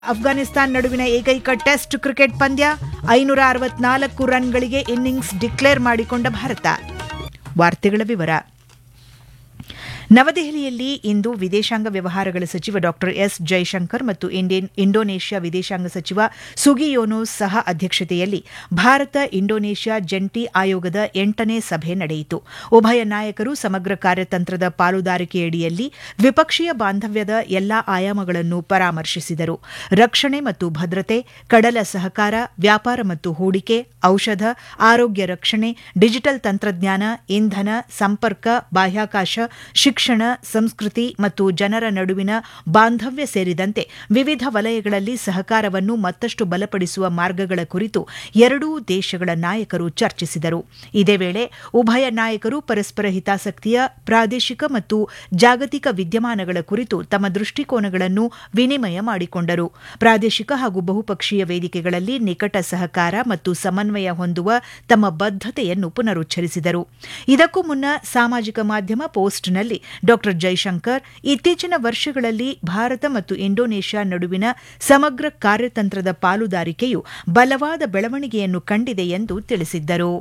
ಅಫ್ಘಾನಿಸ್ತಾನ್ ನಡುವಿನ ಏಕೈಕ test cricket ಪಂದ್ಯ ಐನೂರ ಅರವತ್ನಾಲ್ಕು ರನ್ಗಳಿಗೆ ಇನ್ನಿಂಗ್ಸ್ ಡಿಕ್ಲೇರ್ ಮಾಡಿಕೊಂಡ ಭಾರತ ವಾರ್ತೆಗಳ ವಿವರ ನವದೆಹಲಿಯಲ್ಲಿ ಇಂದು ವಿದೇಶಾಂಗ ವ್ಯವಹಾರಗಳ ಸಚಿವ ಡಾ ಎಸ್ ಜೈಶಂಕರ್ ಮತ್ತು ಇಂಡಿಯನ್ ಇಂಡೋನೇಷ್ಯಾ ವಿದೇಶಾಂಗ ಸಚಿವ ಸುಗಿಯೋನೋಸ್ ಸಹ ಅಧ್ಯಕ್ಷತೆಯಲ್ಲಿ ಭಾರತ ಇಂಡೋನೇಷ್ಯಾ ಜಂಟಿ ಆಯೋಗದ ಎಂಟನೇ ಸಭೆ ನಡೆಯಿತು ಉಭಯ ನಾಯಕರು ಸಮಗ್ರ ಕಾರ್ಯತಂತ್ರದ ಪಾಲುದಾರಿಕೆಯಡಿಯಲ್ಲಿ ದ್ವಿಪಕ್ಷೀಯ ಬಾಂಧವ್ಯದ ಎಲ್ಲಾ ಆಯಾಮಗಳನ್ನು ಪರಾಮರ್ಶಿಸಿದರು ರಕ್ಷಣೆ ಮತ್ತು ಭದ್ರತೆ ಕಡಲ ಸಹಕಾರ ವ್ಯಾಪಾರ ಮತ್ತು ಹೂಡಿಕೆ ಔಷಧ ಆರೋಗ್ಯ ರಕ್ಷಣೆ ಡಿಜಿಟಲ್ ತಂತ್ರಜ್ಞಾನ ಇಂಧನ ಸಂಪರ್ಕ ಬಾಹ್ಯಾಕಾಶ ಶಿಕ್ಷಣ ಸಂಸ್ಕೃತಿ ಮತ್ತು ಜನರ ನಡುವಿನ ಬಾಂಧವ್ಯ ಸೇರಿದಂತೆ ವಿವಿಧ ವಲಯಗಳಲ್ಲಿ ಸಹಕಾರವನ್ನು ಮತ್ತಷ್ಟು ಬಲಪಡಿಸುವ ಮಾರ್ಗಗಳ ಕುರಿತು ಎರಡೂ ದೇಶಗಳ ನಾಯಕರು ಚರ್ಚಿಸಿದರು ಇದೇ ವೇಳೆ ಉಭಯ ನಾಯಕರು ಪರಸ್ಪರ ಹಿತಾಸಕ್ತಿಯ ಪ್ರಾದೇಶಿಕ ಮತ್ತು ಜಾಗತಿಕ ವಿದ್ಯಮಾನಗಳ ಕುರಿತು ತಮ್ಮ ದೃಷ್ಟಿಕೋನಗಳನ್ನು ವಿನಿಮಯ ಮಾಡಿಕೊಂಡರು ಪ್ರಾದೇಶಿಕ ಹಾಗೂ ಬಹುಪಕ್ಷೀಯ ವೇದಿಕೆಗಳಲ್ಲಿ ನಿಕಟ ಸಹಕಾರ ಮತ್ತು ಸಮನ್ವಯ ಹೊಂದುವ ತಮ್ಮ ಬದ್ಧತೆಯನ್ನು ಪುನರುಚ್ಚರಿಸಿದರು ಇದಕ್ಕೂ ಮುನ್ನ ಸಾಮಾಜಿಕ ಮಾಧ್ಯಮ ಪೋಸ್ಟ್ನಲ್ಲಿ ಡಾ ಜೈಶಂಕರ್ ಇತ್ತೀಚಿನ ವರ್ಷಗಳಲ್ಲಿ ಭಾರತ ಮತ್ತು ಇಂಡೋನೇಷ್ಯಾ ನಡುವಿನ ಸಮಗ್ರ ಕಾರ್ಯತಂತ್ರದ ಪಾಲುದಾರಿಕೆಯು ಬಲವಾದ ಬೆಳವಣಿಗೆಯನ್ನು ಕಂಡಿದೆ ಎಂದು ತಿಳಿಸಿದ್ದರು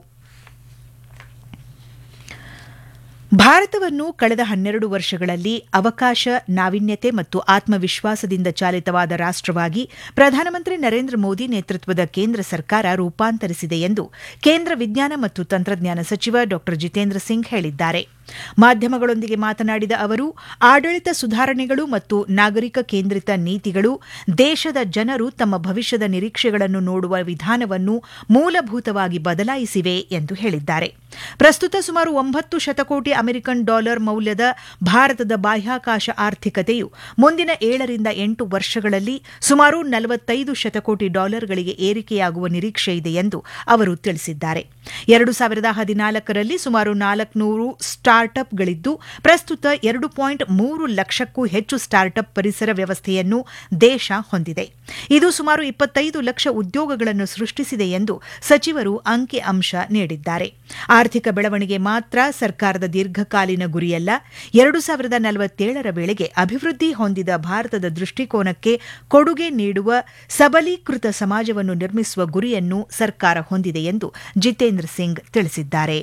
ಭಾರತವನ್ನು ಕಳೆದ ಹನ್ನೆರಡು ವರ್ಷಗಳಲ್ಲಿ ಅವಕಾಶ ನಾವೀನ್ಯತೆ ಮತ್ತು ಆತ್ಮವಿಶ್ವಾಸದಿಂದ ಚಾಲಿತವಾದ ರಾಷ್ಟವಾಗಿ ಪ್ರಧಾನಮಂತ್ರಿ ನರೇಂದ್ರ ಮೋದಿ ನೇತೃತ್ವದ ಕೇಂದ್ರ ಸರ್ಕಾರ ರೂಪಾಂತರಿಸಿದೆ ಎಂದು ಕೇಂದ್ರ ವಿಜ್ಞಾನ ಮತ್ತು ತಂತ್ರಜ್ಞಾನ ಸಚಿವ ಡಾ ಜಿತೇಂದ್ರ ಸಿಂಗ್ ಹೇಳಿದ್ದಾರೆ ಮಾಧ್ಯಮಗಳೊಂದಿಗೆ ಮಾತನಾಡಿದ ಅವರು ಆಡಳಿತ ಸುಧಾರಣೆಗಳು ಮತ್ತು ನಾಗರಿಕ ಕೇಂದ್ರಿತ ನೀತಿಗಳು ದೇಶದ ಜನರು ತಮ್ಮ ಭವಿಷ್ಯದ ನಿರೀಕ್ಷೆಗಳನ್ನು ನೋಡುವ ವಿಧಾನವನ್ನು ಮೂಲಭೂತವಾಗಿ ಬದಲಾಯಿಸಿವೆ ಎಂದು ಹೇಳಿದ್ದಾರೆ ಪ್ರಸ್ತುತ ಸುಮಾರು ಒಂಬತ್ತು ಶತಕೋಟಿ ಅಮೆರಿಕನ್ ಡಾಲರ್ ಮೌಲ್ಯದ ಭಾರತದ ಬಾಹ್ಯಾಕಾಶ ಆರ್ಥಿಕತೆಯು ಮುಂದಿನ ಏಳರಿಂದ ಎಂಟು ವರ್ಷಗಳಲ್ಲಿ ಸುಮಾರು ನಲವತ್ತೈದು ಶತಕೋಟಿ ಡಾಲರ್ಗಳಿಗೆ ಏರಿಕೆಯಾಗುವ ನಿರೀಕ್ಷೆಯಿದೆ ಎಂದು ಅವರು ತಿಳಿಸಿದ್ದಾರೆ ಎರಡು ಸಾವಿರದ ಹದಿನಾಲ್ಕರಲ್ಲಿ ಸುಮಾರು ನಾಲ್ಕುನೂರು ಸ್ಟಾರ್ಟ್ಅಪ್ಗಳಿದ್ದು ಪ್ರಸ್ತುತ ಎರಡು ಪಾಯಿಂಟ್ ಮೂರು ಲಕ್ಷಕ್ಕೂ ಹೆಚ್ಚು ಸ್ಟಾರ್ಟ್ಅಪ್ ಪರಿಸರ ವ್ಯವಸ್ಥೆಯನ್ನು ದೇಶ ಹೊಂದಿದೆ ಇದು ಸುಮಾರು ಇಪ್ಪತ್ತೈದು ಲಕ್ಷ ಉದ್ಯೋಗಗಳನ್ನು ಸೃಷ್ಟಿಸಿದೆ ಎಂದು ಸಚಿವರು ಅಂಕಿ ಅಂಶ ನೀಡಿದ್ದಾರೆ ಆರ್ಥಿಕ ಬೆಳವಣಿಗೆ ಮಾತ್ರ ಸರ್ಕಾರದ ದೀರ್ಘಕಾಲೀನ ಗುರಿಯಲ್ಲ ಎರಡು ಸಾವಿರದ ನಲವತ್ತೇಳರ ವೇಳೆಗೆ ಅಭಿವೃದ್ಧಿ ಹೊಂದಿದ ಭಾರತದ ದೃಷ್ಟಿಕೋನಕ್ಕೆ ಕೊಡುಗೆ ನೀಡುವ ಸಬಲೀಕೃತ ಸಮಾಜವನ್ನು ನಿರ್ಮಿಸುವ ಗುರಿಯನ್ನು ಸರ್ಕಾರ ಹೊಂದಿದೆ ಎಂದು ಜಿತೇಂದ್ರ ಸಿಂಗ್ ತಿಳಿಸಿದ್ದಾರೆ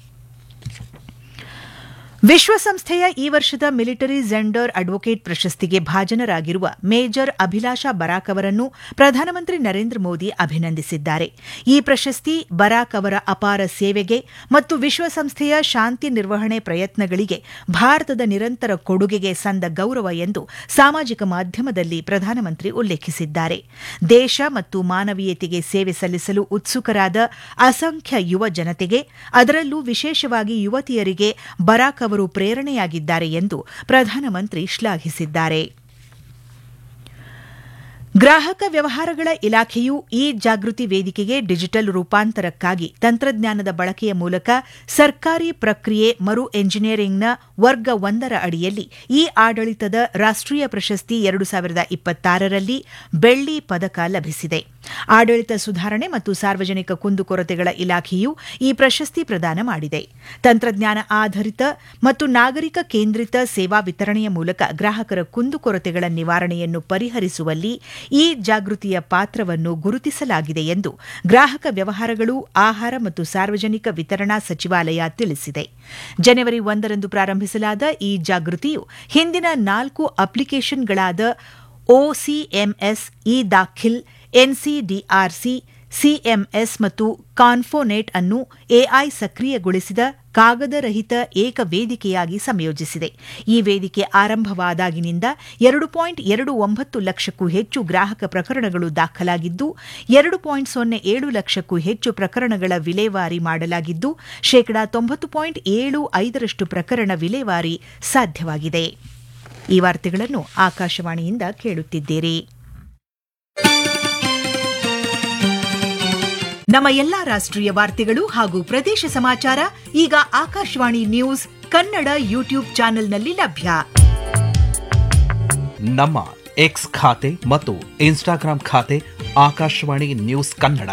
ವಿಶ್ವಸಂಸ್ಥೆಯ ಈ ವರ್ಷದ ಮಿಲಿಟರಿ ಜೆಂಡರ್ ಅಡ್ವೊಕೇಟ್ ಪ್ರಶಸ್ತಿಗೆ ಭಾಜನರಾಗಿರುವ ಮೇಜರ್ ಅಭಿಲಾಷಾ ಬರಾಕ್ ಅವರನ್ನು ಪ್ರಧಾನಮಂತ್ರಿ ನರೇಂದ್ರ ಮೋದಿ ಅಭಿನಂದಿಸಿದ್ದಾರೆ ಈ ಪ್ರಶಸ್ತಿ ಬರಾಕ್ ಅವರ ಅಪಾರ ಸೇವೆಗೆ ಮತ್ತು ವಿಶ್ವಸಂಸ್ಥೆಯ ಶಾಂತಿ ನಿರ್ವಹಣೆ ಪ್ರಯತ್ನಗಳಿಗೆ ಭಾರತದ ನಿರಂತರ ಕೊಡುಗೆಗೆ ಸಂದ ಗೌರವ ಎಂದು ಸಾಮಾಜಿಕ ಮಾಧ್ಯಮದಲ್ಲಿ ಪ್ರಧಾನಮಂತ್ರಿ ಉಲ್ಲೇಖಿಸಿದ್ದಾರೆ ದೇಶ ಮತ್ತು ಮಾನವೀಯತೆಗೆ ಸೇವೆ ಸಲ್ಲಿಸಲು ಉತ್ಸುಕರಾದ ಅಸಂಖ್ಯ ಯುವ ಜನತೆಗೆ ಅದರಲ್ಲೂ ವಿಶೇಷವಾಗಿ ಯುವತಿಯರಿಗೆ ಬರಾಕ್ ಅವರು ಪ್ರೇರಣೆಯಾಗಿದ್ದಾರೆ ಎಂದು ಪ್ರಧಾನಮಂತ್ರಿ ಶ್ಲಾಘಿಸಿದ್ದಾರೆ ಗ್ರಾಹಕ ವ್ಯವಹಾರಗಳ ಇಲಾಖೆಯು ಇ ಜಾಗೃತಿ ವೇದಿಕೆಗೆ ಡಿಜಿಟಲ್ ರೂಪಾಂತರಕ್ಕಾಗಿ ತಂತ್ರಜ್ಞಾನದ ಬಳಕೆಯ ಮೂಲಕ ಸರ್ಕಾರಿ ಪ್ರಕ್ರಿಯೆ ಮರು ಎಂಜಿನಿಯರಿಂಗ್ನ ವರ್ಗ ಒಂದರ ಅಡಿಯಲ್ಲಿ ಇ ಆಡಳಿತದ ರಾಷ್ಟೀಯ ಪ್ರಶಸ್ತಿ ಎರಡು ಸಾವಿರದ ಇಪ್ಪತ್ತಾರರಲ್ಲಿ ಬೆಳ್ಳಿ ಪದಕ ಲಭಿಸಿದೆ ಆಡಳಿತ ಸುಧಾರಣೆ ಮತ್ತು ಸಾರ್ವಜನಿಕ ಕುಂದುಕೊರತೆಗಳ ಇಲಾಖೆಯು ಈ ಪ್ರಶಸ್ತಿ ಪ್ರದಾನ ಮಾಡಿದೆ ತಂತ್ರಜ್ಞಾನ ಆಧಾರಿತ ಮತ್ತು ನಾಗರಿಕ ಕೇಂದ್ರಿತ ಸೇವಾ ವಿತರಣೆಯ ಮೂಲಕ ಗ್ರಾಹಕರ ಕುಂದುಕೊರತೆಗಳ ನಿವಾರಣೆಯನ್ನು ಪರಿಹರಿಸುವಲ್ಲಿ ಈ ಜಾಗೃತಿಯ ಪಾತ್ರವನ್ನು ಗುರುತಿಸಲಾಗಿದೆ ಎಂದು ಗ್ರಾಹಕ ವ್ಯವಹಾರಗಳು ಆಹಾರ ಮತ್ತು ಸಾರ್ವಜನಿಕ ವಿತರಣಾ ಸಚಿವಾಲಯ ತಿಳಿಸಿದೆ ಜನವರಿ ಒಂದರಂದು ಪ್ರಾರಂಭಿಸಲಾದ ಈ ಜಾಗೃತಿಯು ಹಿಂದಿನ ನಾಲ್ಕು ಅಪ್ಲಿಕೇಶನ್ಗಳಾದ ಒಸಿಎಂಎಸ್ ಇ ದಾಖಿಲ್ ಎನ್ಸಿಡಿಆರ್ಸಿ ಸಿಎಂಎಸ್ ಮತ್ತು ಕಾನ್ಫೋನೆಟ್ ಅನ್ನು ಎಐ ಸಕ್ರಿಯಗೊಳಿಸಿದ ಕಾಗದರಹಿತ ಏಕ ವೇದಿಕೆಯಾಗಿ ಸಂಯೋಜಿಸಿದೆ ಈ ವೇದಿಕೆ ಆರಂಭವಾದಾಗಿನಿಂದ ಎರಡು ಪಾಯಿಂಟ್ ಎರಡು ಒಂಬತ್ತು ಲಕ್ಷಕ್ಕೂ ಹೆಚ್ಚು ಗ್ರಾಹಕ ಪ್ರಕರಣಗಳು ದಾಖಲಾಗಿದ್ದು ಎರಡು ಪಾಯಿಂಟ್ ಸೊನ್ನೆ ಏಳು ಲಕ್ಷಕ್ಕೂ ಹೆಚ್ಚು ಪ್ರಕರಣಗಳ ವಿಲೇವಾರಿ ಮಾಡಲಾಗಿದ್ದು ಶೇಕಡಾ ತೊಂಬತ್ತು ಪಾಯಿಂಟ್ ಏಳು ಐದರಷ್ಟು ಪ್ರಕರಣ ವಿಲೇವಾರಿ ಸಾಧ್ಯವಾಗಿದೆ ಈ ವಾರ್ತೆಗಳನ್ನು ಆಕಾಶವಾಣಿಯಿಂದ ಕೇಳುತ್ತಿದ್ದೀರಿ ನಮ್ಮ ಎಲ್ಲಾ ರಾಷ್ಟ್ರೀಯ ವಾರ್ತೆಗಳು ಹಾಗೂ ಪ್ರದೇಶ ಸಮಾಚಾರ ಈಗ ಆಕಾಶವಾಣಿ ನ್ಯೂಸ್ ಕನ್ನಡ ಯೂಟ್ಯೂಬ್ ಚಾನೆಲ್ನಲ್ಲಿ ಲಭ್ಯ ನಮ್ಮ ಎಕ್ಸ್ ಖಾತೆ ಮತ್ತು ಇನ್ಸ್ಟಾಗ್ರಾಂ ಖಾತೆ ಆಕಾಶವಾಣಿ ನ್ಯೂಸ್ ಕನ್ನಡ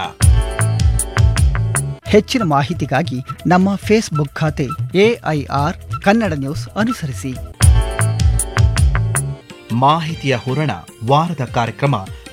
ಹೆಚ್ಚಿನ ಮಾಹಿತಿಗಾಗಿ ನಮ್ಮ ಫೇಸ್ಬುಕ್ ಖಾತೆ ಎಐಆರ್ ಕನ್ನಡ ನ್ಯೂಸ್ ಅನುಸರಿಸಿ ಮಾಹಿತಿಯ ಹೂರಣ ವಾರದ ಕಾರ್ಯಕ್ರಮ